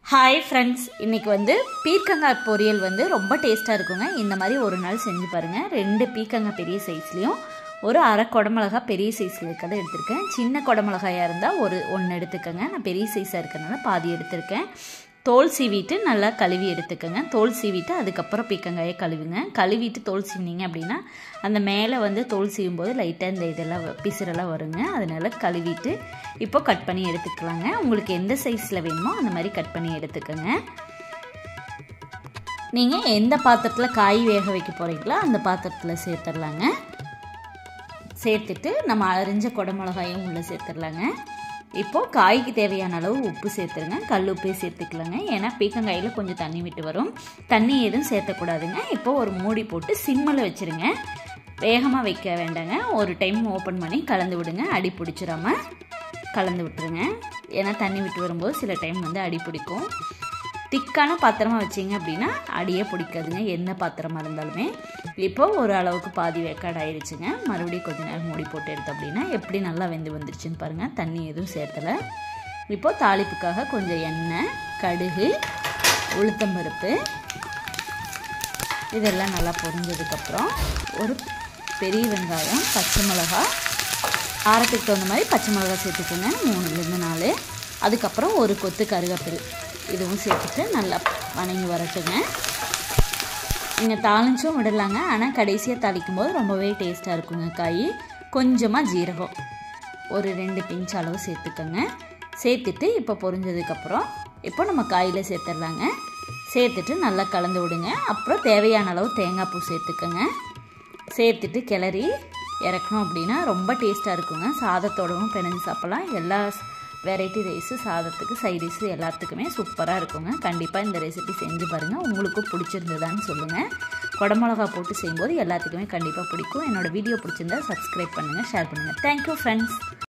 hi friends இன்றைக்கி வந்து பீர்க்கங்காய் பொரியல் வந்து ரொம்ப டேஸ்ட்டாக இருக்குங்க இந்த மாதிரி ஒரு நாள் செஞ்சு பாருங்கள் ரெண்டு பீர்க்கங்காய் பெரிய சைஸ்லேயும் ஒரு அரை குடமிளகா பெரிய சைஸில் இருக்கிறத எடுத்திருக்கேன் சின்ன குடமிளகாயாக இருந்தால் ஒரு ஒன்று எடுத்துக்கோங்க நான் பெரிய சைஸாக இருக்கிறனால பாதி எடுத்திருக்கேன் தோல் சீவிட்டு நல்லா கழுவி எடுத்துக்கோங்க தோல் சீவிட்டு அதுக்கப்புறம் பீக்கங்காயை கழுவுங்க கழுவிட்டு தோல் சீவினீங்க அப்படின்னா அந்த மேலே வந்து தோல் சீவும் போது லைட்டாக இந்த இதெல்லாம் வ- பிசுறெல்லாம் வருங்க அதனால கழுவிட்டு இப்போ கட் பண்ணி எடுத்துக்கலாங்க உங்களுக்கு எந்த சைஸில் வேணுமோ அந்த மாதிரி கட் பண்ணி எடுத்துக்கோங்க நீங்கள் எந்த பாத்திரத்தில் காய் வேக வைக்க போகிறீங்களோ அந்த பாத்திரத்தில் சேர்த்துடலாங்க சேர்த்துட்டு நம்ம அரிஞ்ச குடமிளகாயும் உள்ளே சேர்த்துடலாங்க இப்போது காய்க்கு தேவையான அளவு உப்பு சேர்த்துருங்க கல் உப்பே சேர்த்துக்கலாங்க ஏன்னா பீக்கங்காயில் கொஞ்சம் தண்ணி விட்டு வரும் தண்ணி எதுவும் சேர்த்தக்கூடாதுங்க இப்போ ஒரு மூடி போட்டு சிம்மில் வச்சுருங்க வேகமாக வைக்க வேண்டாங்க ஒரு டைம் ஓப்பன் பண்ணி கலந்து விடுங்க அடி பிடிச்சிடாம கலந்து விட்டுருங்க ஏன்னா தண்ணி விட்டு வரும்போது சில டைம் வந்து அடி பிடிக்கும் திக்கான பாத்திரமா வச்சிங்க அப்படின்னா அடியே பிடிக்காதுங்க எந்த பாத்திரமா இருந்தாலுமே இப்போ ஒரு அளவுக்கு பாதி வேக்காடு ஆயிடுச்சுங்க மறுபடியும் கொஞ்ச நேரம் மூடி போட்டு எடுத்தோம் அப்படின்னா எப்படி நல்லா வெந்து வந்துருச்சுன்னு பாருங்கள் தண்ணி எதுவும் சேர்த்தலை இப்போ தாளிப்புக்காக கொஞ்சம் எண்ணெய் கடுகு உளுத்தம்பருப்பு இதெல்லாம் நல்லா பொரிஞ்சதுக்கப்புறம் ஒரு பெரிய வெங்காயம் பச்சை மிளகா காரத்துக்கு தகுந்த மாதிரி பச்சை மிளகா சேர்த்துக்கோங்க மூணுலேருந்து நாலு அதுக்கப்புறம் ஒரு கொத்து கருவேப்பில் இதுவும் சேர்த்துட்டு நல்லா வணங்கி வரட்டுங்க நீங்கள் தாளிச்சும் விடலாங்க ஆனால் கடைசியாக தாளிக்கும் போது ரொம்பவே டேஸ்ட்டாக இருக்குங்க காய் கொஞ்சமாக ஜீரகம் ஒரு ரெண்டு பிஞ்ச் அளவு சேர்த்துக்கோங்க சேர்த்துட்டு இப்போ பொரிஞ்சதுக்கப்புறம் இப்போ நம்ம காயில் சேர்த்துடலாங்க சேர்த்துட்டு நல்லா கலந்து விடுங்க அப்புறம் தேவையான அளவு தேங்காய் பூ சேர்த்துக்கோங்க சேர்த்துட்டு கிளறி இறக்கணும் அப்படின்னா ரொம்ப டேஸ்ட்டாக இருக்குங்க சாதத்தோடவும் பிணைஞ்சு சாப்பிட்லாம் எல்லா வெரைட்டி ரைஸு சாதத்துக்கு சைட் ரைஸு எல்லாத்துக்குமே சூப்பராக இருக்குங்க கண்டிப்பாக இந்த ரெசிபி செஞ்சு பாருங்கள் உங்களுக்கும் பிடிச்சிருந்ததான்னு சொல்லுங்கள் குடமிளகா போட்டு செய்யும்போது எல்லாத்துக்குமே கண்டிப்பாக பிடிக்கும் என்னோட வீடியோ பிடிச்சிருந்தா சப்ஸ்கிரைப் பண்ணுங்கள் ஷேர் பண்ணுங்கள் தேங்க்யூ ஃப்ரெண்ட்ஸ்